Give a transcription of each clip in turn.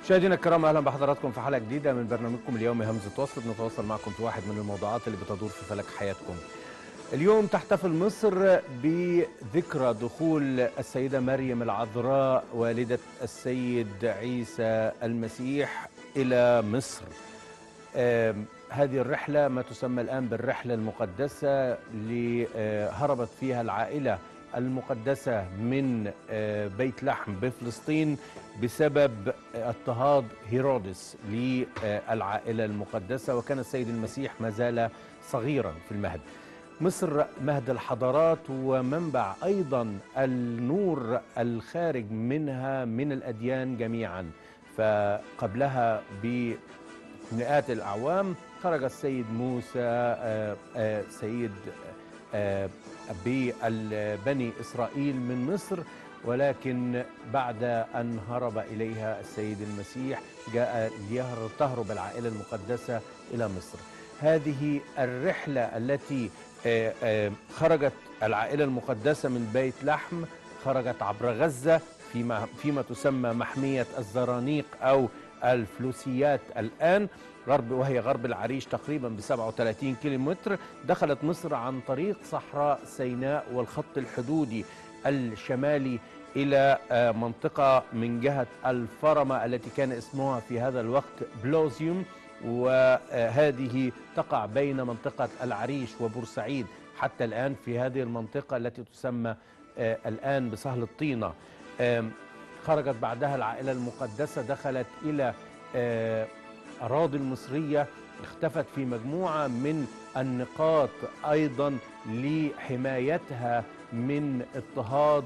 مشاهدينا الكرام اهلا بحضراتكم في حلقه جديده من برنامجكم اليومي همزه وصل بنتواصل معكم في واحد من الموضوعات اللي بتدور في فلك حياتكم. اليوم تحتفل مصر بذكرى دخول السيده مريم العذراء والده السيد عيسى المسيح الى مصر. آم، هذه الرحله ما تسمى الان بالرحله المقدسه اللي آه، هربت فيها العائله المقدسه من آه، بيت لحم بفلسطين بسبب اضطهاد هيرودس للعائله المقدسه وكان السيد المسيح ما زال صغيرا في المهد. مصر مهد الحضارات ومنبع ايضا النور الخارج منها من الاديان جميعا فقبلها بمئات الاعوام خرج السيد موسى آه، آه، سيد آه، بني اسرائيل من مصر ولكن بعد أن هرب إليها السيد المسيح جاء ليهر- تهرب العائلة المقدسة إلى مصر هذه الرحلة التي آه، آه، خرجت العائلة المقدسة من بيت لحم خرجت عبر غزة فيما, فيما تسمى محمية الزرانيق أو الفلوسيات الآن غرب وهي غرب العريش تقريبا ب 37 كيلومتر دخلت مصر عن طريق صحراء سيناء والخط الحدودي الشمالي إلى آه، منطقة من جهة الفرمة التي كان اسمها في هذا الوقت بلوزيوم وهذه تقع بين منطقة العريش وبورسعيد حتى الآن في هذه المنطقة التي تسمى آه، الآن بسهل الطينة آم، خرجت بعدها العائلة المقدسة دخلت إلى آه، أراضي المصرية اختفت في مجموعة من النقاط أيضا لحمايتها من اضطهاد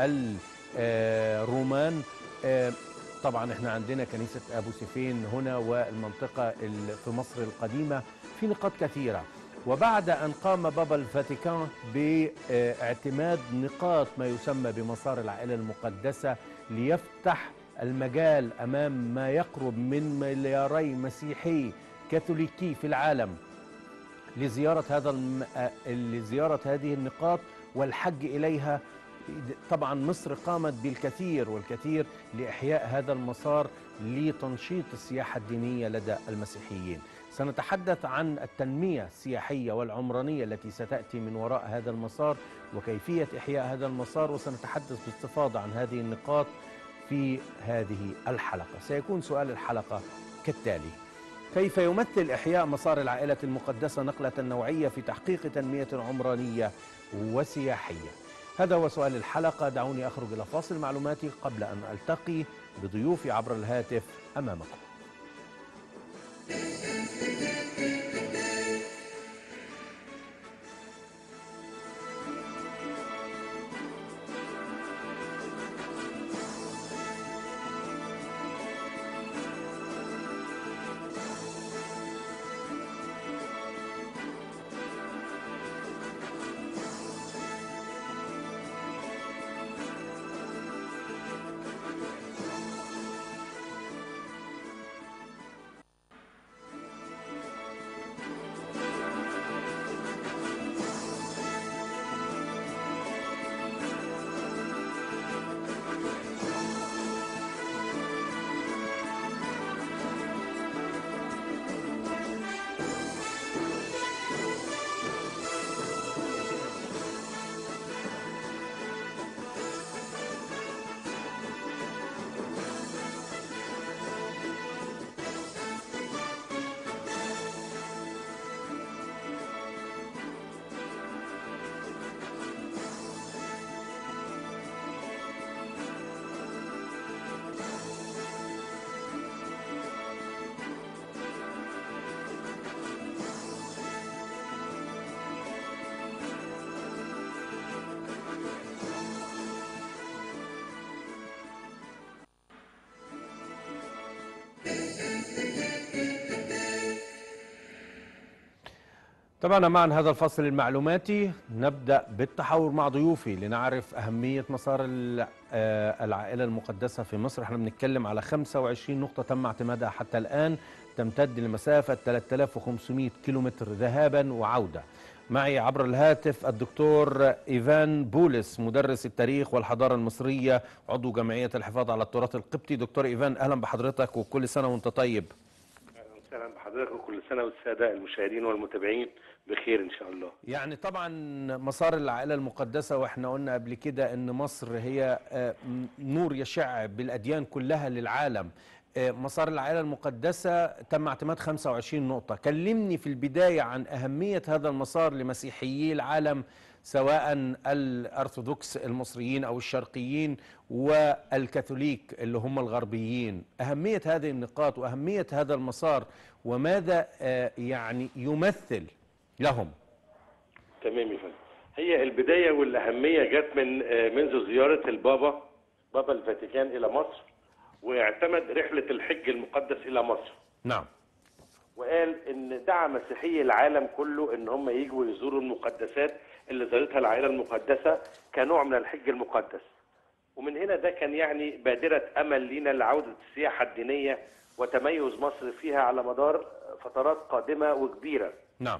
الرومان آه، طبعا احنا عندنا كنيسة أبو سيفين هنا والمنطقة ال- في مصر القديمة في نقاط كثيرة وبعد أن قام بابا الفاتيكان باعتماد نقاط ما يسمى بمسار العائلة المقدسة ليفتح المجال أمام ما يقرب من ملياري مسيحي كاثوليكي في العالم لزيارة هذا الم... آه، لزيارة هذه النقاط والحج إليها طبعا مصر قامت بالكثير والكثير لإحياء هذا المسار لتنشيط السياحة الدينية لدى المسيحيين سنتحدث عن التنمية السياحية والعمرانية التي ستأتي من وراء هذا المسار وكيفية إحياء هذا المسار وسنتحدث باستفاضة عن هذه النقاط في هذه الحلقة سيكون سؤال الحلقة كالتالي كيف يمثل إحياء مسار العائلة المقدسة نقلة نوعية في تحقيق تنمية عمرانية وسياحية هذا هو سؤال الحلقة دعوني أخرج إلى فاصل معلوماتي قبل أن ألتقي بضيوفي عبر الهاتف أمامكم طبعا معا هذا الفصل المعلوماتي نبدأ بالتحاور مع ضيوفي لنعرف أهمية مسار ال- آه، العائلة المقدسة في مصر احنا بنتكلم على 25 نقطة تم اعتمادها حتى الآن تمتد لمسافة 3500 كيلومتر ذهابا وعودة معي عبر الهاتف الدكتور إيفان بولس مدرس التاريخ والحضارة المصرية عضو جمعية الحفاظ على التراث القبطي دكتور إيفان أهلا بحضرتك وكل سنة وانت طيب اهلا وسهلا بحضرتك وكل سنه والساده المشاهدين والمتابعين بخير ان شاء الله. يعني طبعا مسار العائلة المقدسة واحنا قلنا قبل كده ان مصر هي آه، م- نور يشع بالأديان كلها للعالم آه، مسار العائلة المقدسة تم اعتماد 25 نقطة كلمني في البداية عن أهمية هذا المسار لمسيحيي العالم سواء الأرثوذكس المصريين أو الشرقيين والكاثوليك اللي هم الغربيين أهمية هذه النقاط وأهمية هذا المسار وماذا آه، يعني يمثل لهم تمام يا فندم. هي البدايه والاهميه جت من آه، منذ زياره البابا بابا الفاتيكان الى مصر واعتمد رحله الحج المقدس الى مصر نعم وقال ان دعا مسيحي العالم كله ان هم يجوا يزوروا المقدسات اللي زارتها العائله المقدسه كنوع من الحج المقدس. ومن هنا ده كان يعني بادره امل لينا لعوده السياحه الدينيه وتميز مصر فيها على مدار فترات قادمه وكبيره. نعم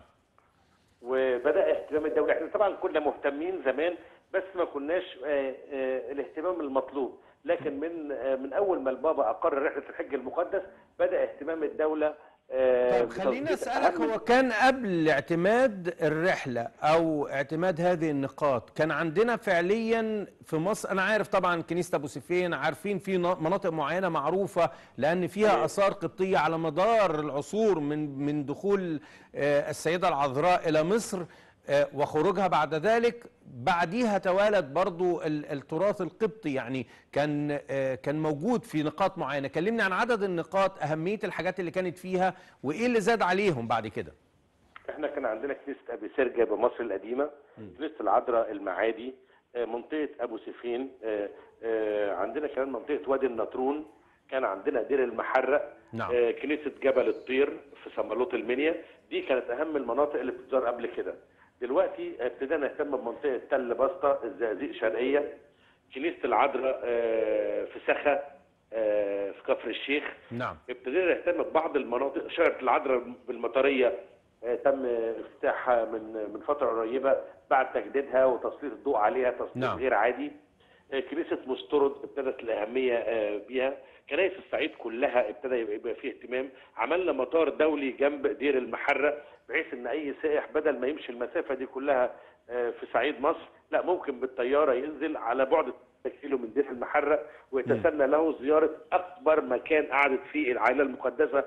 وبدا اهتمام الدوله احنا طبعا كنا مهتمين زمان بس ما كناش آه، آه، الاهتمام المطلوب لكن من آه، من اول ما البابا اقر رحله الحج المقدس بدا اهتمام الدوله آه، طيب خليني بتظبيط اسالك أهم هو كان قبل اعتماد الرحله او اعتماد هذه النقاط كان عندنا فعليا في مصر انا عارف طبعا كنيسه ابو سيفين عارفين في نا- مناطق معينه معروفه لان فيها أيوة. اثار قبطيه على مدار العصور من من دخول آه، السيده العذراء الى مصر آه، وخروجها بعد ذلك بعديها توالت برضو ال- التراث القبطي يعني كان آه، كان موجود في نقاط معينه كلمني عن عدد النقاط اهميه الحاجات اللي كانت فيها وايه اللي زاد عليهم بعد كده احنا كان عندنا كنيسه ابي سرجه بمصر القديمه كنيسه العذراء المعادي آه، منطقه ابو سيفين آه، آه، عندنا كمان منطقه وادي النطرون كان عندنا دير المحرق نعم. آه، كنيسه جبل الطير في سمالوت المنيا دي كانت اهم المناطق اللي بتزار قبل كده دلوقتي ابتدينا نهتم بمنطقه تل بسطه الزقازيق شرقيه كنيسه العذراء آه، في سخا آه، في كفر الشيخ نعم ابتدينا نهتم ببعض المناطق شارع العذراء بالمطريه آه، تم افتتاحها من من فتره قريبه بعد تجديدها وتسليط الضوء عليها تسليط نعم. غير عادي آه، كنيسه مسترد ابتدت الاهميه آه، بيها كنائس الصعيد كلها ابتدى يبقى يبقى فيه اهتمام عملنا مطار دولي جنب دير المحرة بحيث ان اي سائح بدل ما يمشي المسافه دي كلها آه، في صعيد مصر لا ممكن بالطياره ينزل على بعد 3 كيلو من دير المحرة ويتسنى له زياره اكبر مكان قعدت فيه العائله المقدسه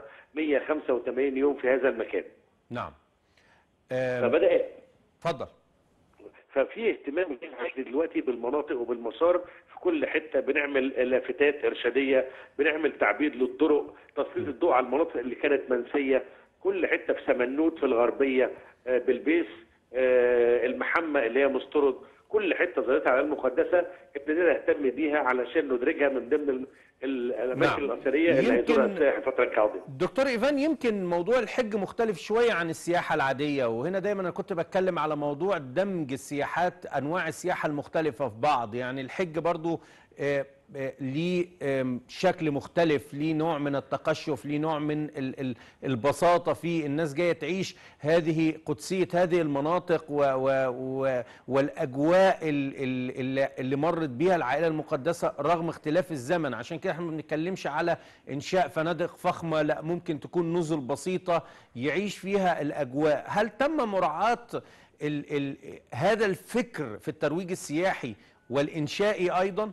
185 يوم في هذا المكان نعم آه، فبدات اتفضل ففي اهتمام جامد دلوقتي بالمناطق وبالمسار في كل حته بنعمل لافتات ارشاديه بنعمل تعبيد للطرق تسليط الضوء على المناطق اللي كانت منسيه كل حته في سمنوت في الغربيه آه، بالبيس آه، المحمى اللي هي مسترد كل حته زارتها على المقدسه ابتدينا نهتم بيها علشان ندرجها من ضمن ال- ال- الاماكن نعم. الاثريه اللي يمكن- هيزورها السائح الفتره القادمه دكتور ايفان يمكن موضوع الحج مختلف شويه عن السياحه العاديه وهنا دايما انا كنت بتكلم على موضوع دمج السياحات انواع السياحه المختلفه في بعض يعني الحج برضو آه، آه، ليه آم، شكل مختلف ليه نوع من التقشف ليه نوع من ال- ال- البساطه فيه الناس جايه تعيش هذه قدسيه هذه المناطق و و و والاجواء ال- ال- اللي- اللي مرت بيها العائله المقدسه رغم اختلاف الزمن عشان كده احنا ما بنتكلمش على انشاء فنادق فخمه لا ممكن تكون نزل بسيطه يعيش فيها الاجواء هل تم مراعاه ال ال هذا الفكر في الترويج السياحي والانشائي ايضا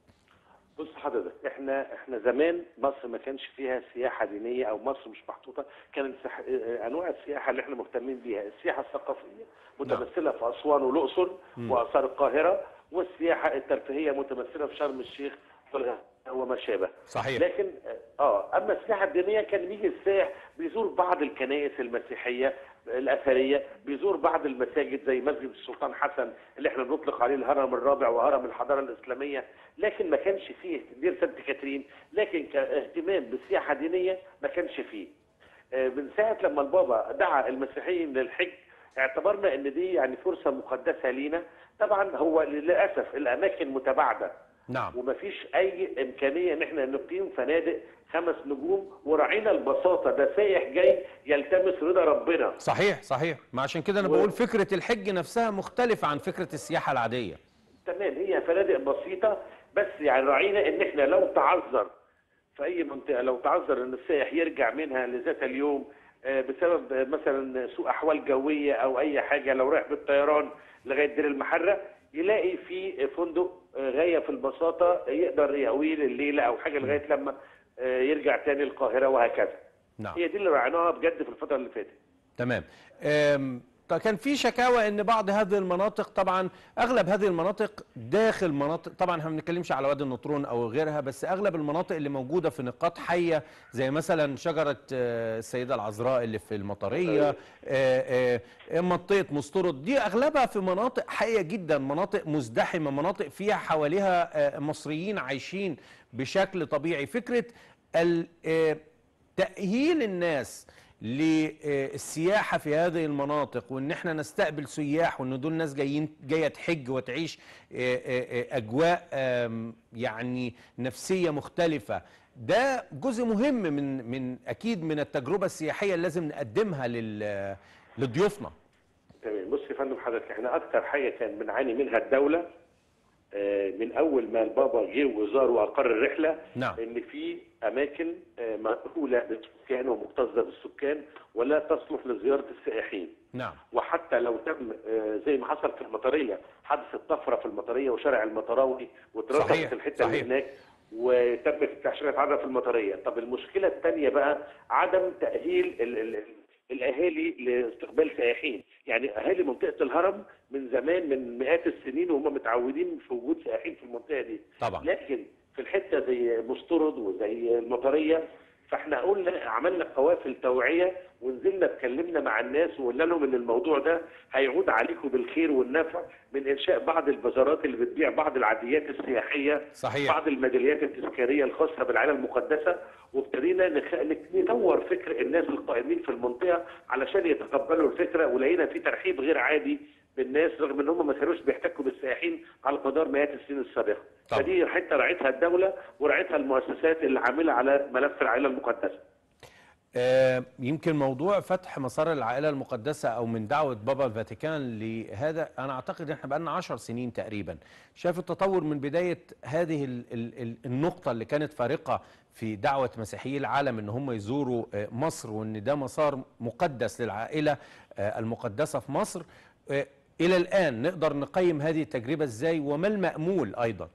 بص حضرتك احنا احنا زمان مصر ما كانش فيها سياحه دينيه او مصر مش محطوطه كانت سح... اه، انواع السياحه اللي احنا مهتمين بيها السياحه الثقافيه متمثله في اسوان والاقصر واثار القاهره والسياحه الترفيهيه متمثله في شرم الشيخ والغردقة وما شابه صحيح. لكن اه اما السياحه الدينيه كان بيجي السائح بيزور بعض الكنائس المسيحيه الاثريه بيزور بعض المساجد زي مسجد السلطان حسن اللي احنا بنطلق عليه الهرم الرابع وهرم الحضاره الاسلاميه لكن ما كانش فيه دير سانت كاترين لكن كاهتمام بالسياحه الدينيه ما كانش فيه آه، من ساعه لما البابا دعا المسيحيين للحج اعتبرنا ان دي يعني فرصه مقدسه لينا طبعا هو للاسف الاماكن متباعده نعم ومفيش اي امكانيه ان احنا نقيم فنادق خمس نجوم وراعينا البساطه ده سايح جاي يلتمس رضا ربنا صحيح صحيح ما عشان كده انا و- بقول فكره الحج نفسها مختلفه عن فكره السياحه العاديه تمام هي فنادق بسيطه بس يعني راعينا ان احنا لو تعذر في اي منطقه لو تعذر ان السائح يرجع منها لذات اليوم آه، بسبب آه، مثلا سوء احوال جويه او اي حاجه لو رايح بالطيران لغايه دير المحره يلاقي في فندق آه، غايه في البساطه يقدر يقويه الليله او حاجه لغايه لما آه، يرجع تاني القاهره وهكذا نعم هي دي اللي راعيناها بجد في الفتره اللي فاتت تمام أم، طيب كان في شكاوى ان بعض هذه المناطق طبعا اغلب هذه المناطق داخل مناطق طبعا احنا ما بنتكلمش على وادي النطرون او غيرها بس اغلب المناطق اللي موجوده في نقاط حيه زي مثلا شجره آه، السيده العذراء اللي في المطريه آه، آه، آه، منطقه مسترد دي اغلبها في مناطق حيه جدا مناطق مزدحمه مناطق فيها حواليها آه، مصريين عايشين بشكل طبيعي فكره ال- آه، تأهيل الناس للسياحة في هذه المناطق وان احنا نستقبل سياح وان دول ناس جايين جاية تحج وتعيش آه، آه، آه، اجواء آم، يعني نفسية مختلفة ده جزء مهم من من اكيد من التجربة السياحية اللي لازم نقدمها لل- لضيوفنا تمام بص يا فندم حضرتك احنا اكتر حاجه كان بنعاني منها الدوله آه، من اول ما البابا جه وزار واقر الرحله نعم. ان في اماكن آه، مأهوله بالسكان ومكتظه بالسكان ولا تصلح لزياره السائحين نعم وحتى لو تم آه، زي ما حصل في المطريه حدثت طفره في المطريه وشارع المطراوي صحيح، واترصفت الحته اللي صحيح. هناك وتم افتتاح شارع عدن في المطريه طب المشكله الثانيه بقى عدم تاهيل ال ال ال الاهالي لاستقبال سائحين يعني اهالي منطقه الهرم من زمان من مئات السنين وهم متعودين في وجود سائحين في المنطقه دي طبعا لكن في الحته زي مسترد وزي المطريه فاحنا قلنا عملنا قوافل توعيه ونزلنا اتكلمنا مع الناس وقلنا لهم ان الموضوع ده هيعود عليكم بالخير والنفع من انشاء بعض البازارات اللي بتبيع بعض العاديات السياحيه صحيح بعض الميداليات التذكاريه الخاصه بالعائله المقدسه وابتدينا نخ... نطور فكر الناس القائمين في المنطقه علشان يتقبلوا الفكره ولقينا في ترحيب غير عادي بالناس رغم ان هم ما كانوش بيحتكوا بالسائحين على مدار مئات السنين السابقه. طبعا. فدي حته راعتها الدوله ورعتها المؤسسات اللي عامله على ملف العائله المقدسه. آه، يمكن موضوع فتح مسار العائلة المقدسة أو من دعوة بابا الفاتيكان لهذا أنا أعتقد إحنا بقالنا عشر سنين تقريبا شايف التطور من بداية هذه ال ال ال النقطة اللي كانت فارقة في دعوة مسيحيي العالم إن هم يزوروا آه، مصر وإن ده مسار مقدس للعائلة آه، المقدسة في مصر آه، إلى الآن نقدر نقيم هذه التجربة إزاي وما المأمول أيضا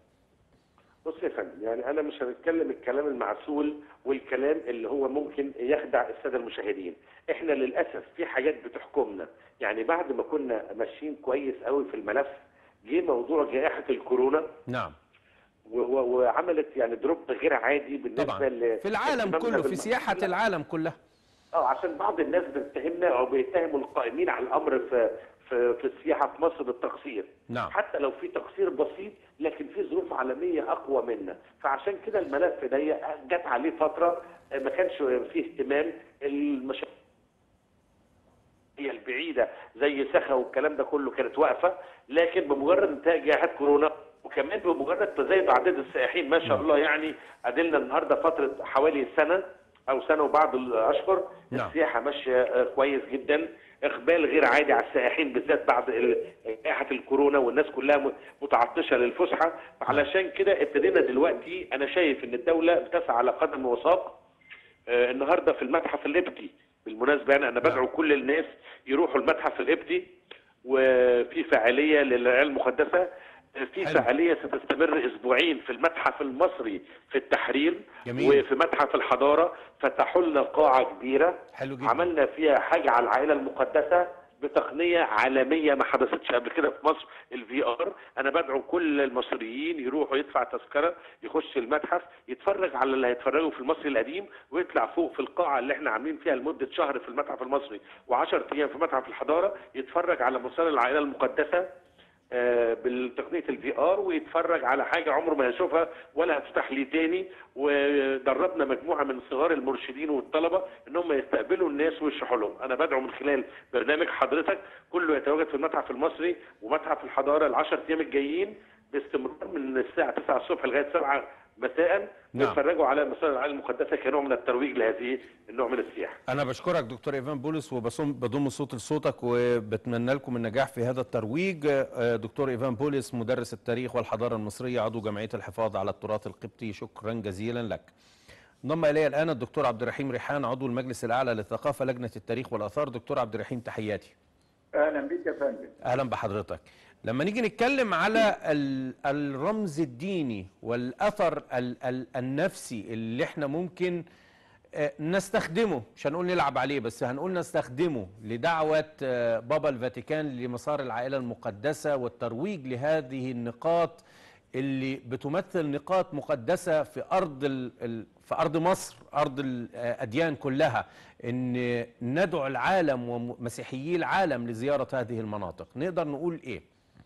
بص يا فندم يعني انا مش هنتكلم الكلام المعسول والكلام اللي هو ممكن يخدع الساده المشاهدين احنا للاسف في حاجات بتحكمنا يعني بعد ما كنا ماشيين كويس قوي في الملف جه موضوع جائحه الكورونا نعم و- و- وعملت يعني دروب غير عادي بالنسبه طبعا ل- في العالم اهتمامنا كله في بالم- سياحة العالم كلها اه عشان بعض الناس بتتهمنا او بيتهموا القائمين على الامر في في في السياحه في مصر بالتقصير نعم حتى لو في تقصير بسيط لكن في ظروف عالميه اقوى منا فعشان كده الملف ده جت عليه فتره ما كانش فيه اهتمام المشاريع البعيده زي سخا والكلام ده كله كانت واقفه لكن بمجرد انتهاء جائحه كورونا وكمان بمجرد تزايد عدد السائحين ما شاء الله يعني ادلنا النهارده فتره حوالي سنه او سنه وبعض الاشهر نعم. السياحه ماشيه آه، كويس جدا اقبال غير عادي على السائحين بالذات بعد ال- جائحه الكورونا والناس كلها م- متعطشه للفسحه فعلشان كده ابتدينا دلوقتي انا شايف ان الدوله بتسعى على قدم وساق آه، النهارده في المتحف القبطي بالمناسبه يعني انا بدعو كل الناس يروحوا المتحف القبطي وفي فعاليه للعيال المقدسه آه، في حلو. فعاليه ستستمر اسبوعين في المتحف المصري في التحرير جميل. وفي متحف الحضاره فتحوا لنا قاعه كبيره حلو جدا عملنا فيها حاجه على العائله المقدسه بتقنيه عالميه ما حدثتش قبل كده في مصر الفي ار انا بدعو كل المصريين يروحوا يدفع تذكره يخش المتحف يتفرج على اللي هيتفرجوا في المصري القديم ويطلع فوق في القاعه اللي احنا عاملين فيها لمده شهر في المتحف المصري و10 ايام في متحف الحضاره يتفرج على مسار العائله المقدسه آه، بالتقنيه الفي ار ويتفرج على حاجه عمره ما هيشوفها ولا هتفتح ليه تاني ودربنا مجموعه من صغار المرشدين والطلبه ان هم يستقبلوا الناس ويشرحوا لهم انا بدعو من خلال برنامج حضرتك كله يتواجد في المتحف المصري ومتحف الحضاره ال10 ايام الجايين باستمرار من الساعه 9 الصبح لغايه 7 مساء نعم. بيتفرجوا على مصادر العائله المقدسه كنوع من الترويج لهذه النوع من السياحه أنا بشكرك دكتور إيفان بولس وبصم بضم صوت لصوتك وبتمنى لكم النجاح في هذا الترويج آه، دكتور إيفان بولس مدرس التاريخ والحضارة المصرية عضو جمعية الحفاظ على التراث القبطي شكرا جزيلا لك انضم إلي الآن الدكتور عبد الرحيم ريحان عضو المجلس الأعلى للثقافة لجنة التاريخ والآثار دكتور عبد الرحيم تحياتي اهلا بك يا فندم اهلا بحضرتك لما نيجي نتكلم على ال- الرمز الديني والاثر ال- ال- النفسي اللي احنا ممكن آه، نستخدمه مش هنقول نلعب عليه بس هنقول نستخدمه لدعوة آه، بابا الفاتيكان لمسار العائلة المقدسة والترويج لهذه النقاط اللي بتمثل نقاط مقدسة في أرض ال- ال- في أرض مصر أرض الأديان كلها إن ندعو العالم ومسيحيي العالم لزيارة هذه المناطق نقدر نقول إيه؟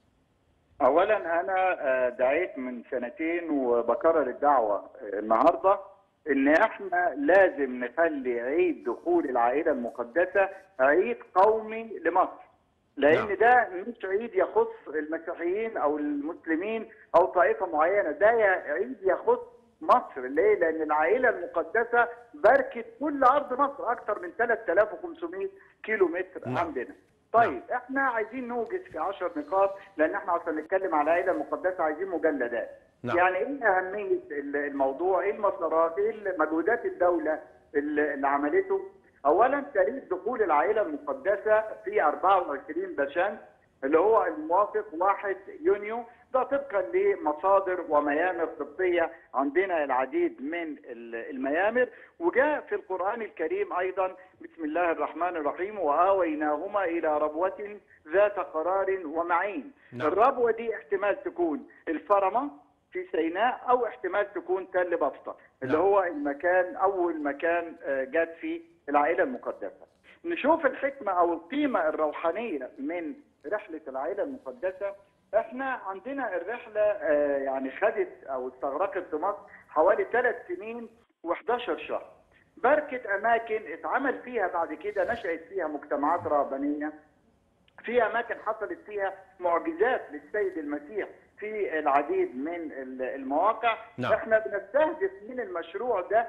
اولا انا آه، دعيت من سنتين وبكرر الدعوه آه، النهارده ان احنا لازم نخلي عيد دخول العائله المقدسه عيد قومي لمصر لان نعم. ده مش عيد يخص المسيحيين او المسلمين او طائفه معينه ده يا- عيد يخص مصر ليه؟ لان العائله المقدسه باركت كل ارض مصر اكثر من 3500 كيلو متر نعم. عندنا. طيب احنا عايزين نوجز في 10 نقاط لان احنا عشان نتكلم على العائله المقدسه عايزين مجلدات. نعم. يعني ايه اهميه ال- الموضوع؟ ايه المسارات؟ ايه مجهودات الدوله اللي اللي عملته؟ اولا تاريخ دخول العائله المقدسه في 24 بشان اللي هو الموافق 1 يونيو ده طبقا لمصادر وميامر طبيه عندنا العديد من ال- الميامر وجاء في القران الكريم ايضا بسم الله الرحمن الرحيم واويناهما الى ربوه ذات قرار ومعين نعم. الربوه دي احتمال تكون الفرمه في سيناء او احتمال تكون تل بسطه اللي نعم. هو المكان اول مكان آه، جت فيه العائله المقدسه نشوف الحكمه او القيمه الروحانيه من رحله العائله المقدسه احنا عندنا الرحله آه، يعني خدت او استغرقت في مصر حوالي ثلاث سنين و11 شهر بركه اماكن اتعمل فيها بعد كده نشات فيها مجتمعات رهبانيه في اماكن حصلت فيها معجزات للسيد المسيح في العديد من ال- المواقع نعم. احنا بنستهدف من المشروع ده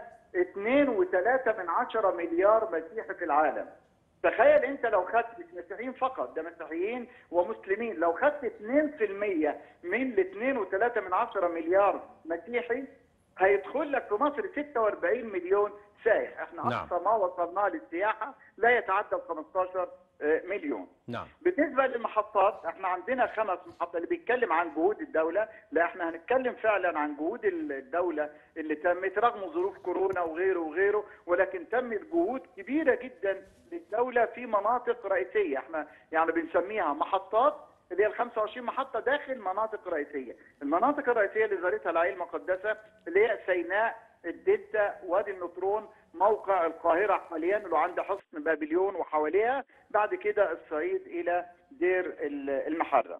2.3 من عشرة مليار مسيحي في العالم تخيل انت لو خدت مش مسيحيين فقط ده مسيحيين ومسلمين لو خدت 2% من ال 2.3 من عشرة مليار مسيحي هيدخل لك في مصر 46 مليون سائح احنا نعم. اقصى ما وصلناه للسياحه لا يتعدى ال 15 آه، مليون نعم بالنسبه للمحطات احنا عندنا خمس محطات اللي بيتكلم عن جهود الدوله لا احنا هنتكلم فعلا عن جهود الدوله اللي تمت رغم ظروف كورونا وغيره وغيره ولكن تمت جهود كبيره جدا للدوله في مناطق رئيسيه احنا يعني بنسميها محطات اللي هي ال 25 محطه داخل مناطق رئيسيه المناطق الرئيسيه اللي زارتها العائله المقدسه اللي هي سيناء الدلتا وادي النطرون موقع القاهرة حاليا اللي عند حصن بابليون وحواليها بعد كده الصعيد إلى دير ال- المحرة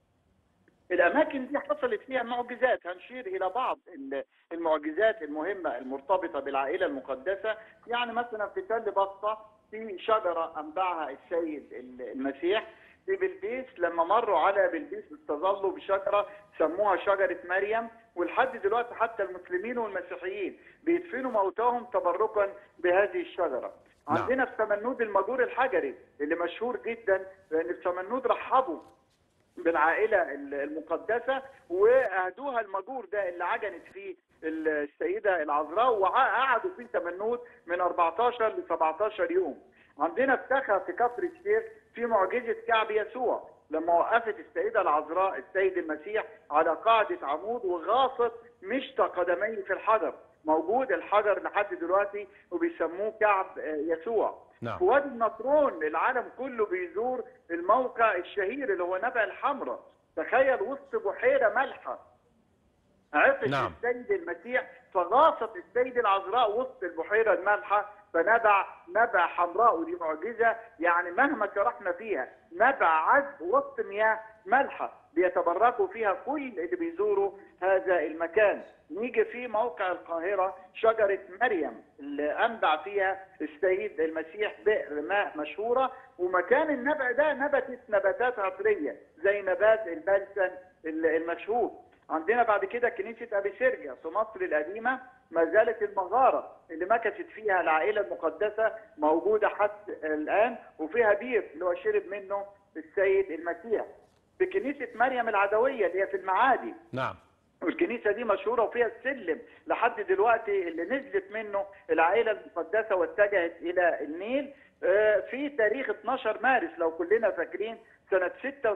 الأماكن دي حصلت فيها معجزات هنشير إلى بعض ال- المعجزات المهمة المرتبطة بالعائلة المقدسة يعني مثلا في تل بسطة في شجرة أنبعها السيد ال- المسيح في بلبيس لما مروا على بلبيس استظلوا بشجرة سموها شجرة مريم ولحد دلوقتي حتى المسلمين والمسيحيين بيدفنوا موتاهم تبركا بهذه الشجرة نعم. عندنا في سمنود المجور الحجري اللي مشهور جدا لان في سمنود رحبوا بالعائله المقدسه واهدوها المجور ده اللي عجنت فيه السيده العذراء وقعدوا فيه تمنود من 14 ل 17 يوم. عندنا في تخا في كفر الشيخ في معجزه كعب يسوع لما وقفت السيده العذراء السيد المسيح على قاعده عمود وغاصت مشط قدميه في الحجر. موجود الحجر لحد دلوقتي وبيسموه كعب آه، يسوع. نعم. في وادي النطرون العالم كله بيزور الموقع الشهير اللي هو نبع الحمراء تخيل وسط بحيره مالحه عرفت نعم. السيد المسيح فغاصت السيد العذراء وسط البحيره المالحه فنبع نبع حمراء ودي معجزه يعني مهما شرحنا فيها نبع عذب وسط مياه مالحه بيتبركوا فيها كل اللي بيزوروا هذا المكان نيجي في موقع القاهره شجره مريم اللي انبع فيها السيد المسيح بئر ماء مشهوره ومكان النبع ده نبتت نباتات عطريه زي نبات البلسم المشهور عندنا بعد كده كنيسه ابي سرجه في مصر القديمه ما زالت المغاره اللي مكثت فيها العائله المقدسه موجوده حتى الان وفيها بير اللي هو شرب منه السيد المسيح في كنيسه مريم العدويه اللي هي في المعادي نعم والكنيسه دي مشهوره وفيها السلم لحد دلوقتي اللي نزلت منه العائله المقدسه واتجهت الى النيل آه، في تاريخ 12 مارس لو كلنا فاكرين سنه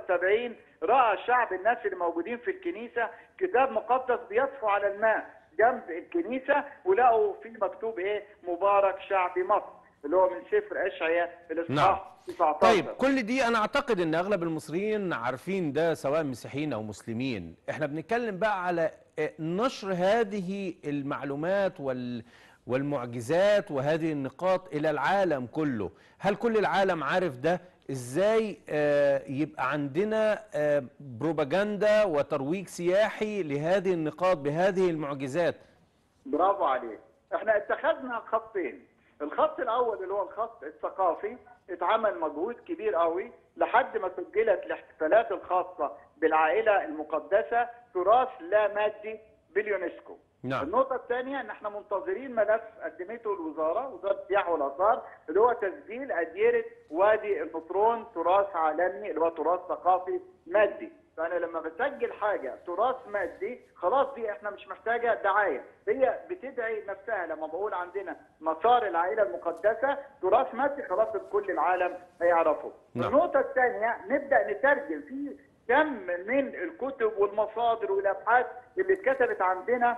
76 راى شعب الناس اللي موجودين في الكنيسه كتاب مقدس بيطفو على الماء جنب الكنيسه ولقوا فيه مكتوب ايه مبارك شعب مصر اللي هو من سفر اشعياء الاصحاح 19 طيب كل دي انا اعتقد ان اغلب المصريين عارفين ده سواء مسيحيين او مسلمين احنا بنتكلم بقى على آه، نشر هذه المعلومات وال والمعجزات وهذه النقاط الى العالم كله هل كل العالم عارف ده ازاي آه، يبقى عندنا آه، بروباجندا وترويج سياحي لهذه النقاط بهذه المعجزات برافو عليك احنا اتخذنا خطين الخط الاول اللي هو الخط الثقافي اتعمل مجهود كبير قوي لحد ما سجلت الاحتفالات الخاصه بالعائله المقدسه تراث لا مادي باليونسكو نعم. النقطة الثانية ان احنا منتظرين ملف قدمته الوزارة وزارة السياحة والآثار اللي هو تسجيل أديرة وادي النطرون تراث عالمي اللي هو تراث ثقافي مادي فأنا لما بسجل حاجة تراث مادي خلاص دي احنا مش محتاجة دعاية هي بتدعي نفسها لما بقول عندنا مسار العائلة المقدسة تراث مادي خلاص كل العالم هيعرفه نعم. النقطة الثانية نبدأ نترجم في كم من الكتب والمصادر والأبحاث اللي اتكتبت عندنا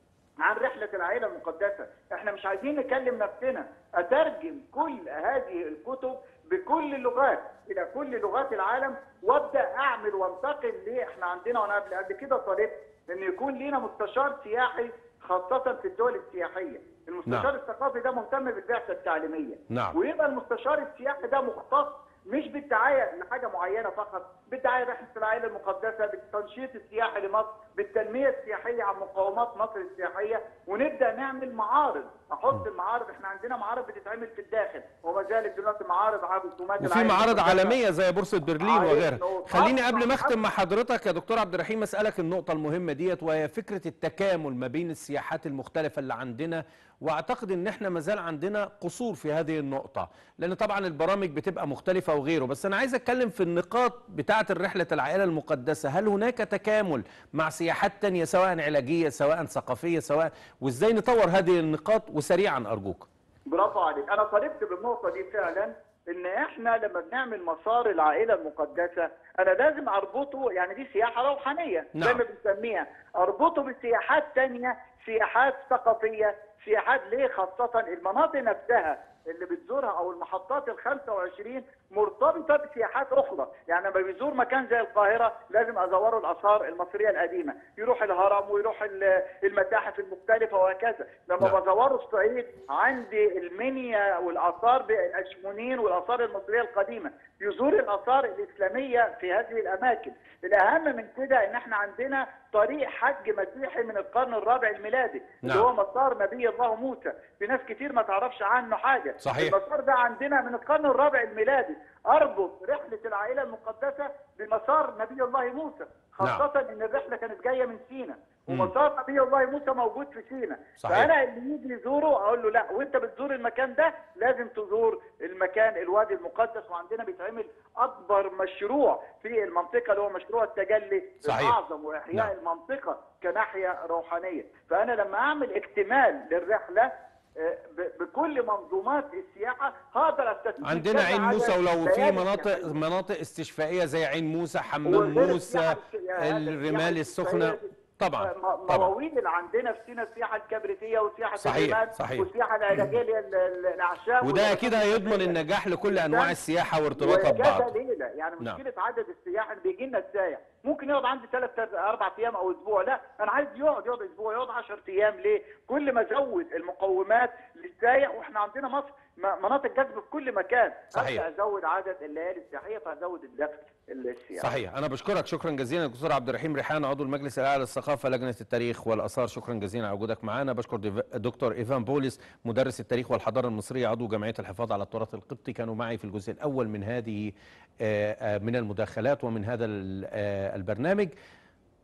عن رحلة العائلة المقدسة احنا مش عايزين نكلم نفسنا اترجم كل هذه الكتب بكل اللغات الى كل لغات العالم وابدا اعمل وانتقل ليه احنا عندنا وانا قبل قبل كده طالبت ان يكون لينا مستشار سياحي خاصة في الدول السياحية المستشار نعم. الثقافي ده مهتم بالبعثة التعليمية نعم. ويبقى المستشار السياحي ده مختص مش بالدعايه لحاجه معينه فقط، بالدعايه رحله العائله المقدسه، بالتنشيط السياحي لمصر، بالتنميه السياحيه عن مقومات مصر السياحيه، ونبدا نعمل معارض، احط المعارض احنا عندنا معارض بتتعمل في الداخل، وما زالت دلوقتي معارض عن رسومات وفي العائلة معارض المقدسة. عالميه زي بورصه برلين عايز وغيرها نقول- خليني قبل ما طبعاً. اختم مع حضرتك يا دكتور عبد الرحيم اسالك النقطه المهمه ديت وهي فكره التكامل ما بين السياحات المختلفه اللي عندنا واعتقد ان احنا ما زال عندنا قصور في هذه النقطه لان طبعا البرامج بتبقى مختلفه وغيره بس انا عايز اتكلم في النقاط بتاعه الرحله العائله المقدسه هل هناك تكامل مع سياحات تانية سواء علاجيه سواء ثقافيه سواء وازاي نطور هذه النقاط وسريعا ارجوك برافو عليك انا طالبت بالنقطه دي فعلا ان احنا لما بنعمل مسار العائله المقدسه انا لازم اربطه يعني دي سياحه روحانيه نعم. زي ما بنسميها اربطه بسياحات تانية سياحات ثقافيه سياحات ليه خاصه المناطق نفسها اللي بتزورها او المحطات ال 25 مرتبطه بسياحات اخرى، يعني لما بيزور مكان زي القاهره لازم ازوره الاثار المصريه القديمه، يروح الهرم ويروح ال- المتاحف المختلفه وهكذا، لما نعم. بزوره الصعيد عندي المنيا والاثار بالاشمونين والاثار المصريه القديمه، يزور الاثار الاسلاميه في هذه الاماكن، الاهم من كده ان احنا عندنا طريق حج مسيحي من القرن الرابع الميلادي اللي نعم. هو مسار نبي الله موسى، في ناس كتير ما تعرفش عنه حاجه صحيح. المسار ده عندنا من القرن الرابع الميلادي اربط رحله العائله المقدسه بمسار نبي الله موسى خاصه ان الرحله كانت جايه من سينا مم. ومسار نبي الله موسى موجود في سينا صحيح. فانا اللي يجي يزوره اقول له لا وانت بتزور المكان ده لازم تزور المكان الوادي المقدس وعندنا بيتعمل اكبر مشروع في المنطقه اللي هو مشروع التجلي صحيح. الاعظم واحياء نعم. المنطقه كناحيه روحانيه فانا لما اعمل اكتمال للرحله آه، ب- بكل منظومات السياحه هقدر استفيد من عندنا كذا عين عدد موسى ولو في ليالي مناطق سياحية. مناطق استشفائيه زي عين موسى حمام وغير موسى السياحة الس- هذا الرمال السياحة السخنه السياحية طبعا م- طبعا مواويل اللي عندنا في سينا السياحه الكبريتيه وسياحه صحيح، الرمال صحيح. والسياحه العلاجيه اللي هي ال- ال- الاعشاب وده اكيد والأماكن هيضمن الطبيعية. النجاح لكل انواع السياحه وارتباطها وكذا ببعض ليله يعني نعم. مشكله عدد السياح اللي بيجي لنا السايح ممكن يقعد عندي ثلاث اربع ايام او اسبوع لا انا عايز يقعد يقعد اسبوع يقعد 10 ايام ليه؟ كل ما ازود المقومات للسايح واحنا عندنا مصر م- مناطق جذب في كل مكان صحيح. أبدأ ازود عدد الليالي السياحيه فازود الدخل السياحي صحيح انا بشكرك شكرا جزيلا دكتور عبد الرحيم ريحان عضو المجلس الاعلى للثقافه لجنه التاريخ والاثار شكرا جزيلا على وجودك معنا بشكر ديف- دكتور ايفان بوليس مدرس التاريخ والحضاره المصريه عضو جمعيه الحفاظ على التراث القبطي كانوا معي في الجزء الاول من هذه آه، آه، من المداخلات ومن هذا ال- آه، البرنامج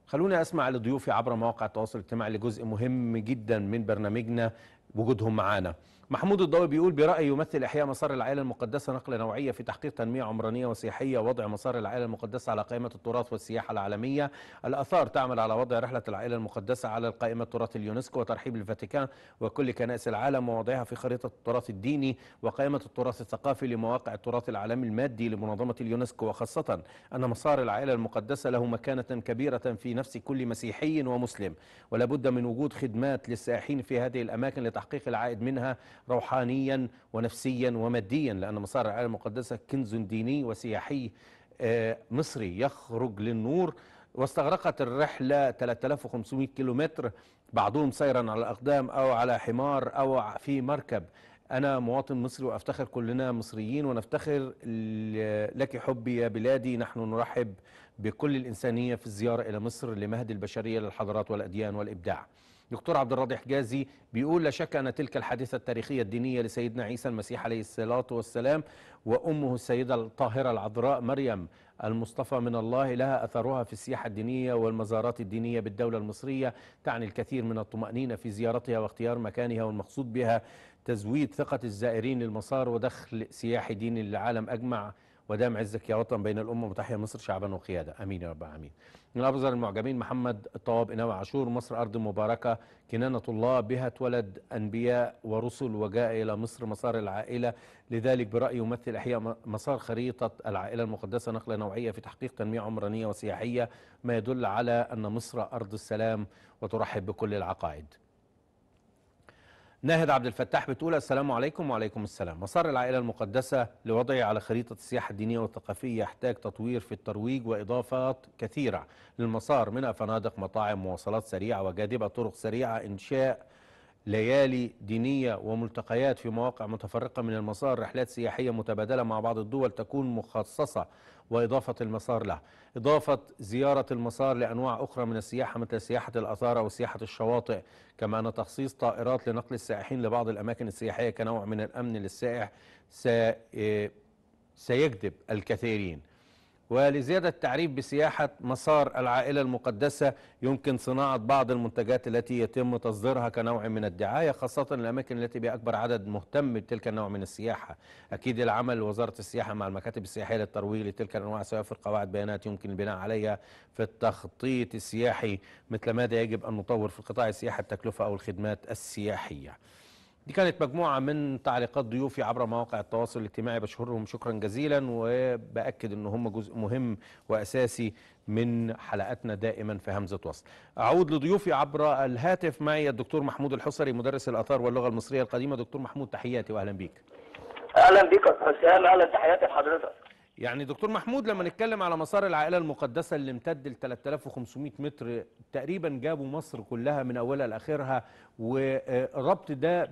خلوني اسمع لضيوفي عبر مواقع التواصل الاجتماعي لجزء مهم جدا من برنامجنا وجودهم معانا محمود الضوي بيقول برأيي يمثل إحياء مسار العائلة المقدسة نقلة نوعية في تحقيق تنمية عمرانية وسياحية ووضع مسار العائلة المقدسة على قائمة التراث والسياحة العالمية الآثار تعمل على وضع رحلة العائلة المقدسة على القائمة تراث اليونسكو وترحيب الفاتيكان وكل كنائس العالم ووضعها في خريطة التراث الديني وقائمة التراث الثقافي لمواقع التراث العالمي المادي لمنظمة اليونسكو وخاصة أن مسار العائلة المقدسة له مكانة كبيرة في نفس كل مسيحي ومسلم ولا بد من وجود خدمات للسائحين في هذه الأماكن لتحقيق العائد منها روحانيا ونفسيا وماديا لأن مسار العائلة المقدسة كنز ديني وسياحي آه، مصري يخرج للنور واستغرقت الرحلة 3500 كيلومتر بعضهم سيرا على الأقدام أو على حمار أو في مركب أنا مواطن مصري وأفتخر كلنا مصريين ونفتخر ل- لك حبي يا بلادي نحن نرحب بكل الإنسانية في الزيارة إلى مصر لمهد البشرية للحضارات والأديان والإبداع دكتور عبد الراضي حجازي بيقول لا شك أن تلك الحادثة التاريخية الدينية لسيدنا عيسى المسيح عليه الصلاة والسلام وأمه السيدة الطاهرة العذراء مريم المصطفى من الله لها أثرها في السياحة الدينية والمزارات الدينية بالدولة المصرية تعني الكثير من الطمأنينة في زيارتها واختيار مكانها والمقصود بها تزويد ثقة الزائرين للمسار ودخل سياحي ديني للعالم أجمع ودام عزك يا وطن بين الأمة وتحيا مصر شعبا وقيادة أمين يا رب العالمين من أبرز المعجبين محمد الطواب إناوي عاشور مصر أرض مباركة كنانة الله بها اتولد أنبياء ورسل وجاء إلى مصر مسار العائلة لذلك برأيي يمثل إحياء م- مسار خريطة العائلة المقدسة نقلة نوعية في تحقيق تنمية عمرانية وسياحية ما يدل على أن مصر أرض السلام وترحب بكل العقائد ناهد عبد الفتاح بتقول السلام عليكم وعليكم السلام مسار العائلة المقدسة لوضعه على خريطة السياحة الدينية والثقافية يحتاج تطوير في الترويج وإضافات كثيرة للمسار منها فنادق مطاعم مواصلات سريعة وجاذبة طرق سريعة إنشاء ليالي دينية وملتقيات في مواقع متفرقة من المسار رحلات سياحية متبادلة مع بعض الدول تكون مخصصة وإضافة المسار له إضافة زيارة المسار لأنواع أخرى من السياحة مثل سياحة الآثار أو سياحة الشواطئ كما أن تخصيص طائرات لنقل السائحين لبعض الأماكن السياحية كنوع من الأمن للسائح سي- إيه سيجذب الكثيرين ولزيادة التعريف بسياحة مسار العائلة المقدسة يمكن صناعة بعض المنتجات التي يتم تصديرها كنوع من الدعاية خاصة الأماكن التي بأكبر عدد مهتم بتلك النوع من السياحة أكيد العمل وزارة السياحة مع المكاتب السياحية للترويج لتلك الأنواع سواء في قواعد بيانات يمكن البناء عليها في التخطيط السياحي مثل ماذا يجب أن نطور في القطاع السياحي التكلفة أو الخدمات السياحية دي كانت مجموعة من تعليقات ضيوفي عبر مواقع التواصل الاجتماعي بشكرهم شكرا جزيلا وبأكد ان هم جزء مهم وأساسي من حلقاتنا دائما في همزة وصل أعود لضيوفي عبر الهاتف معي الدكتور محمود الحصري مدرس الآثار واللغة المصرية القديمة دكتور محمود تحياتي وأهلا بيك اهلا بك يا استاذ سام اهلا تحياتي لحضرتك يعني دكتور محمود لما نتكلم على مسار العائلة المقدسة اللي امتد ل 3500 متر تقريبا جابوا مصر كلها من أولها لآخرها والربط ده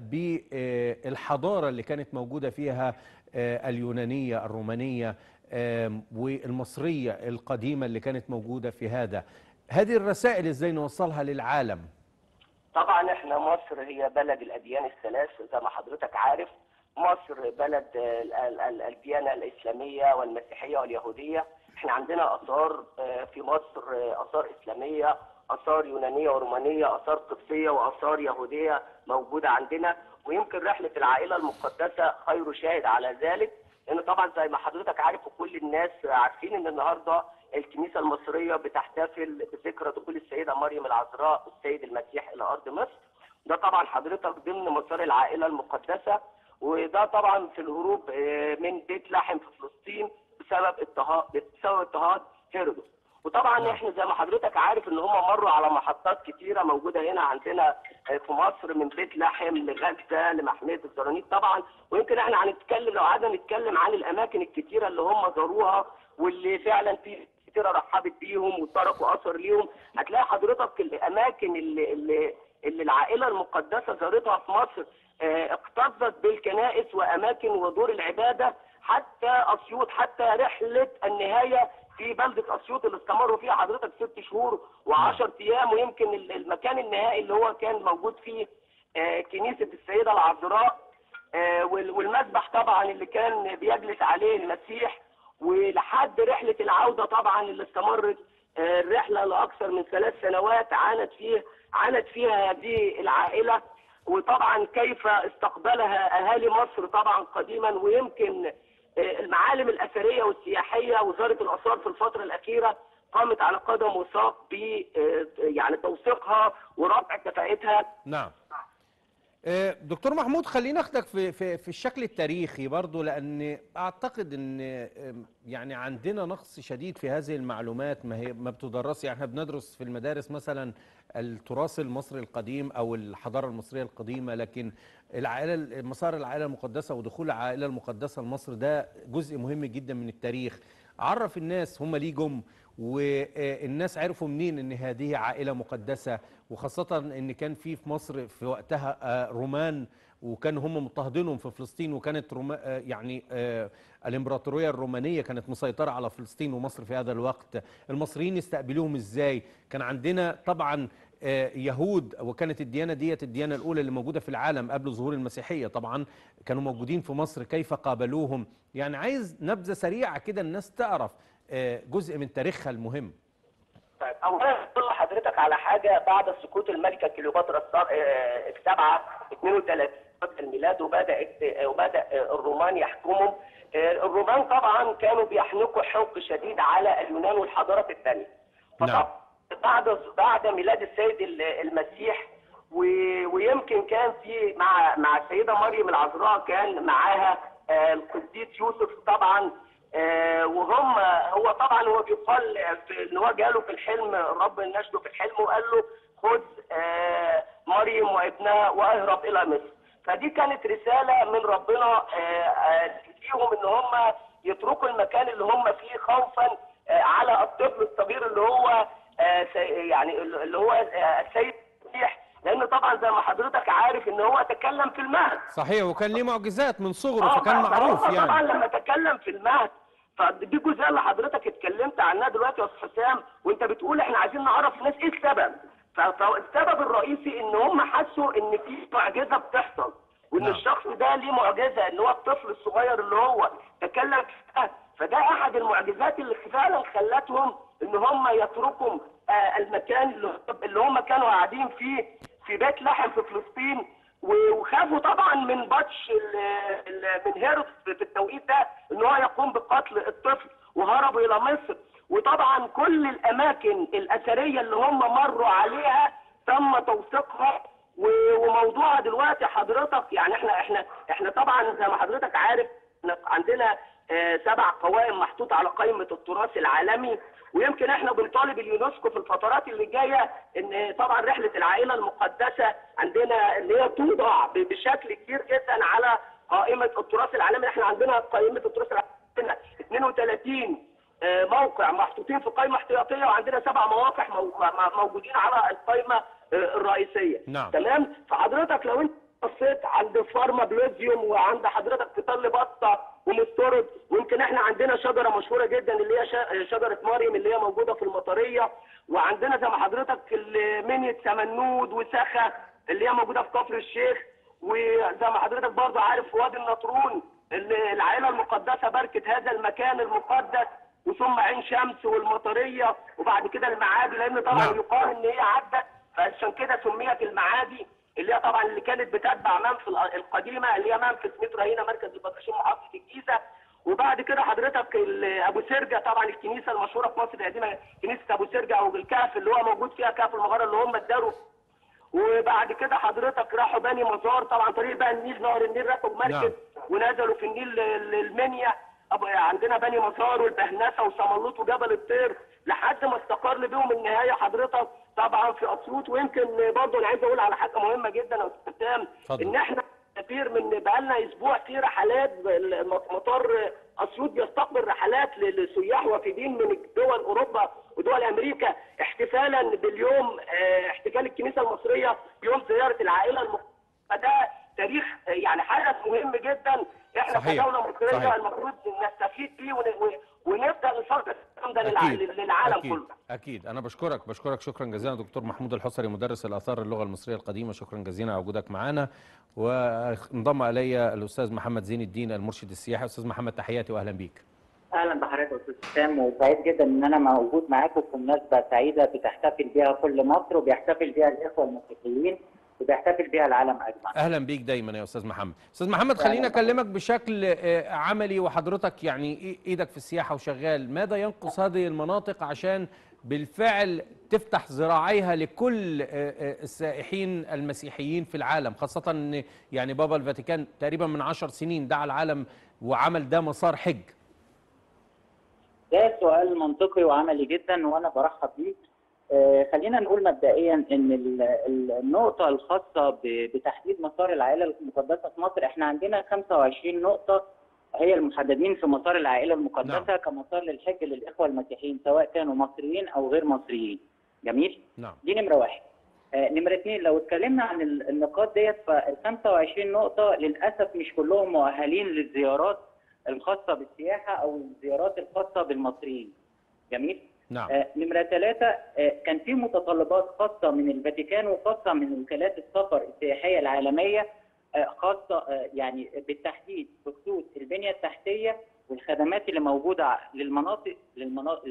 بالحضارة اللي كانت موجودة فيها آه، اليونانية الرومانية آم، والمصرية القديمة اللي كانت موجودة في هذا هذه الرسائل ازاي نوصلها للعالم طبعا احنا مصر هي بلد الاديان الثلاث زي ما حضرتك عارف مصر بلد ال- ال- ال- الديانه الاسلاميه والمسيحيه واليهوديه احنا عندنا اثار آه، في مصر آه، اثار اسلاميه اثار يونانيه ورومانيه اثار قبطيه واثار يهوديه موجوده عندنا ويمكن رحله العائله المقدسه خير شاهد على ذلك لان طبعا زي ما حضرتك عارف وكل الناس عارفين ان النهارده الكنيسه المصريه بتحتفل بذكرى دخول السيده مريم العذراء والسيد المسيح الى ارض مصر ده طبعا حضرتك ضمن مسار العائله المقدسه وده طبعا في الهروب آه، من بيت لحم في فلسطين بسبب اضطهاد بسبب اضطهاد هيرودس وطبعا احنا زي ما حضرتك عارف ان هم مروا على محطات كتيره موجوده هنا عندنا آه، في مصر من بيت لحم لغزه لمحميه الزرانيط طبعا ويمكن احنا هنتكلم لو قعدنا نتكلم عن الاماكن الكتيره اللي هم زاروها واللي فعلا في كتيره رحبت بيهم وتركوا اثر ليهم هتلاقي حضرتك الاماكن اللي اللي اللي العائله المقدسه زارتها في مصر آه، اكتظت بالكنائس واماكن ودور العباده حتى اسيوط حتى رحله النهايه في بلده اسيوط اللي استمروا فيها حضرتك ست شهور و10 ايام ويمكن ال- المكان النهائي اللي هو كان موجود فيه آه، كنيسه السيده العذراء آه، وال- والمذبح طبعا اللي كان بيجلس عليه المسيح ولحد رحله العوده طبعا اللي استمرت آه، الرحله لاكثر من ثلاث سنوات عانت فيه عانت فيها هذه العائله وطبعا كيف استقبلها اهالي مصر طبعا قديما ويمكن آه، المعالم الاثريه والسياحيه وزاره الاثار في الفتره الاخيره قامت على قدم وساق ب آه، يعني توثيقها ورفع كفاءتها نعم آه، دكتور محمود خلينا ناخدك في في في الشكل التاريخي برضو لان اعتقد ان آم، يعني عندنا نقص شديد في هذه المعلومات ما هي ما بتدرس يعني احنا بندرس في المدارس مثلا التراث المصري القديم او الحضاره المصريه القديمه لكن العائله مسار العائله المقدسه ودخول العائله المقدسه لمصر ده جزء مهم جدا من التاريخ عرف الناس هم ليه جم والناس عرفوا منين ان هذه عائله مقدسه وخاصه ان كان في في مصر في وقتها آه، رومان وكان هم مضطهدينهم في فلسطين وكانت روما آه، يعني آه، الامبراطوريه الرومانيه كانت مسيطره على فلسطين ومصر في هذا الوقت المصريين استقبلوهم ازاي كان عندنا طبعا آه، يهود وكانت الديانه ديت الديانه الاولى اللي موجوده في العالم قبل ظهور المسيحيه طبعا كانوا موجودين في مصر كيف قابلوهم يعني عايز نبذه سريعه كده الناس تعرف آه، جزء من تاريخها المهم طيب اولا اقول لحضرتك على حاجه بعد سقوط الملكه كليوباترا الصار- آه، السبعه 32 قبل الميلاد وبدات آه، وبدا آه، الرومان يحكمهم آه، الرومان طبعا كانوا بيحنكوا حنق شديد على اليونان والحضارات الثانيه نعم. بعد بعد ميلاد السيد ال- المسيح و- ويمكن كان في مع مع السيده مريم العذراء كان معاها آه، القديس يوسف طبعا آه، وهم هو طبعا هو بيقال في ان هو جاله في الحلم الرب نشده في الحلم وقال له خذ آه، مريم وابنها واهرب الى مصر فدي كانت رساله من ربنا آه، آه، ليهم ان هم يتركوا المكان اللي هم فيه خوفا آه، على الطفل الصغير اللي هو آه، سي- يعني اللي هو آه، السيد المسيح لان طبعا زي ما حضرتك عارف ان هو تكلم في المهد صحيح وكان ليه معجزات من صغره آه، فكان ف- معروف فهو طبعا يعني لما تكلم في المهد فدي الجزئيه اللي حضرتك اتكلمت عنها دلوقتي يا استاذ حسام وانت بتقول احنا عايزين نعرف الناس ايه السبب ف- فالسبب الرئيسي ان هم حسوا ان في معجزه بتحصل وان نعم. الشخص ده ليه معجزه ان هو الطفل الصغير اللي هو تكلم فيها فده احد المعجزات اللي فعلا خلتهم ان هم يتركوا آه، المكان اللي- اللي هم كانوا قاعدين فيه في بيت لحم في فلسطين و- وخافوا طبعا من بطش ال- ال- من هيرودس في التوقيت ده ان هو يقوم بقتل الطفل وهربوا الى مصر وطبعا كل الاماكن الاثريه اللي هم مروا عليها تم توثيقها و- وموضوعها دلوقتي حضرتك يعني احنا احنا احنا طبعا زي ما حضرتك عارف إحنا عندنا آه، سبع قوائم محطوطه على قائمه التراث العالمي ويمكن احنا بنطالب اليونسكو في الفترات اللي جايه ان طبعا رحله العائله المقدسه عندنا ان هي توضع ب- بشكل كبير جدا على قائمه التراث العالمي احنا عندنا قائمه التراث العالمي عندنا 32 آه، موقع محطوطين في قائمه احتياطيه وعندنا سبع مواقع مو- م- موجودين على القائمه آه، الرئيسيه نعم. تمام فحضرتك لو انت بصيت عند فارما بلوزيوم وعند حضرتك في تل بطه ومستورد ويمكن احنا عندنا شجره مشهوره جدا اللي هي ش- شجره مريم اللي هي موجوده في المطريه وعندنا زي ما حضرتك ال- منية سمنود وسخا اللي هي موجوده في كفر الشيخ وزي ما حضرتك برضه عارف في وادي النطرون اللي العائله المقدسه باركت هذا المكان المقدس وثم عين شمس والمطريه وبعد كده المعادي لان طبعا نعم. يقال ان هي عدت فعشان كده سميت المعادي اللي هي طبعا اللي كانت بتتبع منف الق- القديمه اللي هي منفذ مترو هنا مركز البطرشين محافظه الجيزه وبعد كده حضرتك ال- ابو سرجه طبعا الكنيسه المشهوره في مصر القديمه كنيسه ابو سرجه او الكهف اللي هو موجود فيها كهف المغاره اللي هم اداروا وبعد كده حضرتك راحوا بني مزار طبعا طريق بقى النيل نهر النيل ركبوا مركب نعم. ونزلوا في النيل ل- المنيا أبو- عندنا بني مزار والبهنسه وصملوط وجبل الطير لحد ما استقر بيهم النهايه حضرتك طبعا في اسيوط ويمكن برضه انا عايز اقول على حاجه مهمه جدا يا استاذ حسام اتفضل. ان احنا كتير من بقالنا اسبوع في رحلات ال- مطار اسيوط بيستقبل رحلات للسياح وافدين من دول اوروبا ودول امريكا احتفالا باليوم آه، احتفال الكنيسه المصريه بيوم زياره العائله المقدسه فده تاريخ آه، يعني حدث مهم جدا احنا صحيح. كدوله مصريه صحيح. المفروض نستفيد بيه ون- ون- ونبدا نصدر الكلام ده للع- اكيد للعالم اكيد كله اكيد انا بشكرك بشكرك شكرا جزيلا دكتور محمود الحصري مدرس الاثار اللغه المصريه القديمه شكرا جزيلا على وجودك معنا وانضم الي الاستاذ محمد زين الدين المرشد السياحي استاذ محمد تحياتي واهلا بيك اهلا بحضرتك يا استاذ حسام وسعيد جدا ان انا موجود معاكم في مناسبه سعيده بتحتفل بها كل مصر وبيحتفل بها الاخوه المسيحيين وبيحتفل بها العالم اجمع. اهلا بيك دايما يا استاذ محمد استاذ محمد خليني اكلمك بشكل آه، عملي وحضرتك يعني إي- ايدك في السياحه وشغال ماذا ينقص هذه المناطق عشان بالفعل تفتح ذراعيها لكل آه، آه، السائحين المسيحيين في العالم خاصه ان يعني بابا الفاتيكان تقريبا من عشر سنين دعا العالم وعمل ده مسار حج ده سؤال منطقي وعملي جدا وانا برحب بيه. آه، خلينا نقول مبدئيا ان ال- ال- النقطه الخاصه ب- بتحديد مسار العائله المقدسه في مصر احنا عندنا 25 نقطه هي المحددين في مسار العائله المقدسه نعم. كمسار للحج للاخوه المسيحيين سواء كانوا مصريين او غير مصريين. جميل؟ نعم دي نمره واحد. آه، نمره اثنين لو اتكلمنا عن ال- النقاط ديت فال 25 نقطه للاسف مش كلهم مؤهلين للزيارات الخاصه بالسياحه او الزيارات الخاصه بالمصريين. جميل؟ نعم آه، نمرة ثلاثة آه، كان في متطلبات خاصة من الفاتيكان وخاصة من وكالات السفر السياحية العالمية آه، خاصة آه، يعني بالتحديد بخصوص البنية التحتية والخدمات اللي موجودة ع- للمناطق للمناطق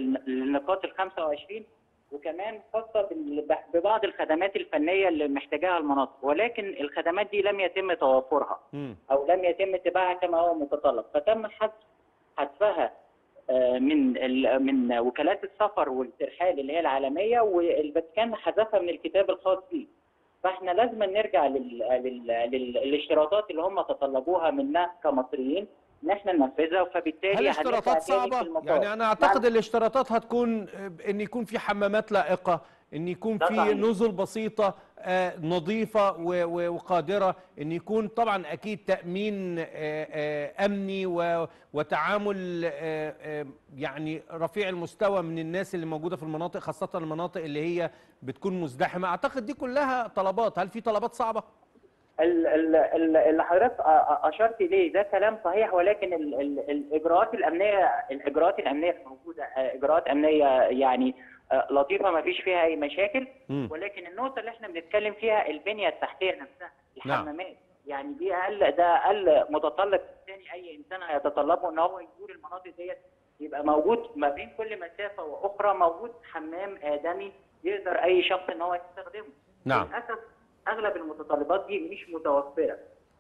للنقاط ال 25 وكمان خاصة بال- ببعض الخدمات الفنية اللي محتاجاها المناطق ولكن الخدمات دي لم يتم توافرها مم. او لم يتم اتباعها كما هو متطلب فتم حذف حذفها آه، من ال- من وكالات السفر والترحال اللي هي العالميه والفاتيكان حذفها من الكتاب الخاص بيه فاحنا لازم نرجع لل... لل... لل... للاشتراطات اللي هم تطلبوها منا كمصريين ان احنا ننفذها فبالتالي هل هنرجع اشتراطات تاني في صعبة؟ المطار. يعني أنا أعتقد الاشتراطات هتكون آه، إن يكون في حمامات لائقة، إن يكون ده في صحيح. نزل بسيطة آه، نظيفة و- و- وقادرة، إن يكون طبعا أكيد تأمين آه، آه، أمني و- وتعامل آه، آه، يعني رفيع المستوى من الناس اللي موجودة في المناطق خاصة المناطق اللي هي بتكون مزدحمة، أعتقد دي كلها طلبات، هل في طلبات صعبة؟ ال- ال- ال- اللي حضرتك أ- أ- اشرت اليه ده كلام صحيح ولكن ال- ال- الاجراءات الامنيه الاجراءات الامنيه موجوده آه، اجراءات امنيه يعني آه، لطيفه ما فيش فيها اي مشاكل مم. ولكن النقطه اللي احنا بنتكلم فيها البنيه التحتيه نفسها نعم. الحمامات يعني دي اقل ده اقل متطلب ثاني اي انسان هيتطلبه ان هو يزور المناطق ديت يبقى موجود ما بين كل مسافه واخرى موجود حمام ادمي يقدر اي شخص ان هو يستخدمه نعم. للاسف اغلب المتطلبات دي مش متوفره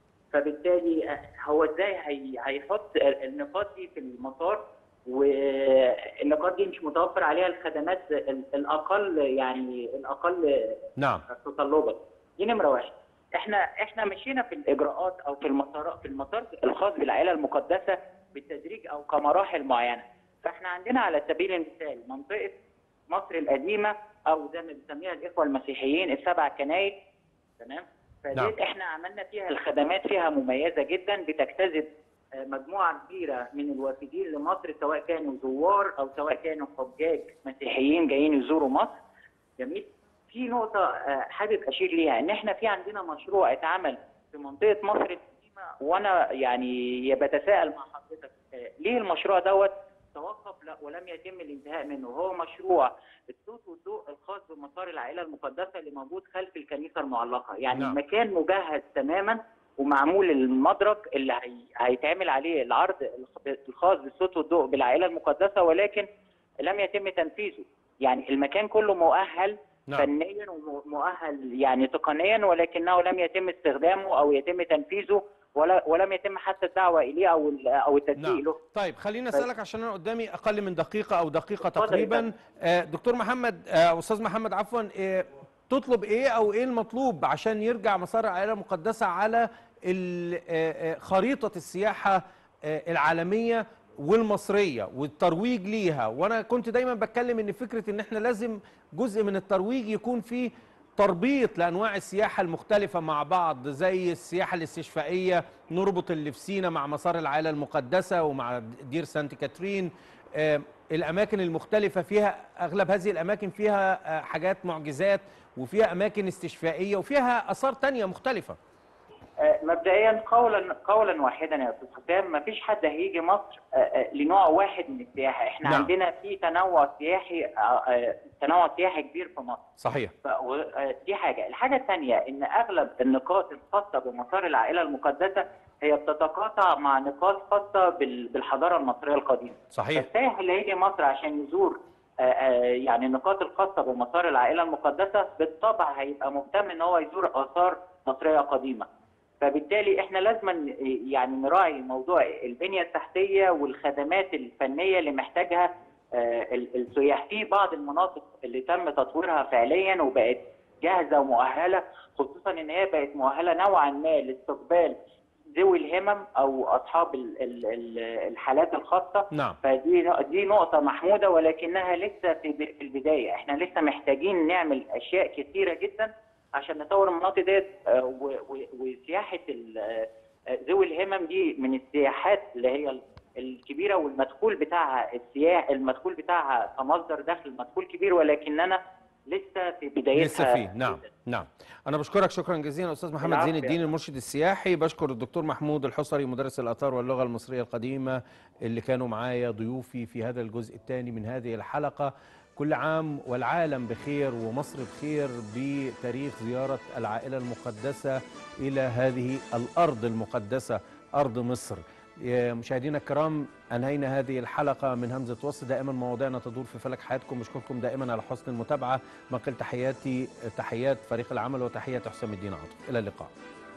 فبالتالي آه، هو ازاي هي- هيحط ال- النقاط دي في المسار والنقاط دي مش متوفر عليها الخدمات ال- الاقل يعني الاقل نعم تطلبا دي نمره واحد احنا احنا مشينا في الاجراءات او في المسار في المسار الخاص بالعائله المقدسه بالتدريج او كمراحل معينه فاحنا عندنا على سبيل المثال منطقه مصر القديمه او زي ما بنسميها الاخوه المسيحيين السبع كنايس تمام نعم. فديت احنا عملنا فيها الخدمات فيها مميزه جدا بتجتذب آه، مجموعه كبيره من الوافدين لمصر سواء كانوا زوار او سواء كانوا حجاج مسيحيين جايين يزوروا مصر جميل في نقطة آه، حابب أشير ليها إن إحنا في عندنا مشروع اتعمل في منطقة مصر القديمة وأنا يعني بتساءل مع حضرتك آه، ليه المشروع دوت توقف لا ولم يتم الانتهاء منه هو مشروع الصوت والضوء الخاص بمسار العائلة المقدسة اللي موجود خلف الكنيسة المعلقة يعني نعم. المكان مجهز تماما ومعمول المدرج اللي هي... هيتعمل عليه العرض الخ- الخاص بالصوت والضوء بالعائلة المقدسة ولكن لم يتم تنفيذه يعني المكان كله مؤهل نعم. فنيا ومؤهل يعني تقنيا ولكنه لم يتم استخدامه او يتم تنفيذه ولا ولم يتم حتى الدعوه اليه او ال- او التسويق نعم له طيب خليني اسالك عشان انا قدامي اقل من دقيقه او دقيقه اتفضل يا تقريبا فندم. آه، دكتور محمد آه، استاذ محمد عفوا آه، تطلب ايه او ايه المطلوب عشان يرجع مسار العائله المقدسه على ال- آه، آه، خريطه السياحه آه، العالميه والمصريه والترويج ليها وانا كنت دايما بتكلم ان فكره ان احنا لازم جزء من الترويج يكون فيه تربيط لانواع السياحه المختلفه مع بعض زي السياحه الاستشفائيه نربط اللي في سينا مع مسار العائله المقدسه ومع دير سانت كاترين آه، الاماكن المختلفه فيها اغلب هذه الاماكن فيها آه، حاجات معجزات وفيها اماكن استشفائيه وفيها اثار تانية مختلفه آه، مبدئيا قولا قولا واحدا يا استاذ حسام ما فيش حد هيجي مصر آه، آه، لنوع واحد من السياحه احنا نعم. عندنا في تنوع سياحي آه، آه، تنوع سياحي كبير في مصر صحيح ف- و- آه، دي حاجه، الحاجه الثانيه ان اغلب النقاط الخاصه بمسار العائله المقدسه هي بتتقاطع مع نقاط خاصه بال- بالحضاره المصريه القديمه صحيح فالسائح اللي هيجي مصر عشان يزور آه، آه، يعني النقاط الخاصه بمسار العائله المقدسه بالطبع هيبقى مهتم ان هو يزور اثار مصريه قديمه فبالتالي احنا لازم يعني نراعي موضوع البنيه التحتيه والخدمات الفنيه اللي محتاجها آه، ال- السياح في بعض المناطق اللي تم تطويرها فعليا وبقت جاهزه ومؤهله خصوصا ان هي بقت مؤهله نوعا ما لاستقبال ذوي الهمم او اصحاب ال- ال- ال- الحالات الخاصه نعم فدي دي نقطة محمودة ولكنها لسه في ب- في البداية، احنا لسه محتاجين نعمل أشياء كثيرة جدا عشان نطور المناطق ديت آه، و- و- وسياحة ال- آه، ذوي الهمم دي من السياحات اللي هي ال- الكبيرة والمدخول بتاعها السياح المدخول بتاعها كمصدر دخل مدخول كبير ولكننا لسه في بدايتها لسه فيه نعم نعم انا بشكرك شكرا جزيلا استاذ محمد العفو زين يا الدين المرشد السياحي بشكر الدكتور محمود الحصري مدرس الاثار واللغه المصريه القديمه اللي كانوا معايا ضيوفي في هذا الجزء الثاني من هذه الحلقه كل عام والعالم بخير ومصر بخير بتاريخ زياره العائله المقدسه الى هذه الارض المقدسه ارض مصر يا مشاهدينا الكرام انهينا هذه الحلقه من همزه وصل دائما مواضيعنا تدور في فلك حياتكم بشكركم دائما على حسن المتابعه ما قل تحياتي تحيات فريق العمل وتحيات حسام الدين عاطف الى اللقاء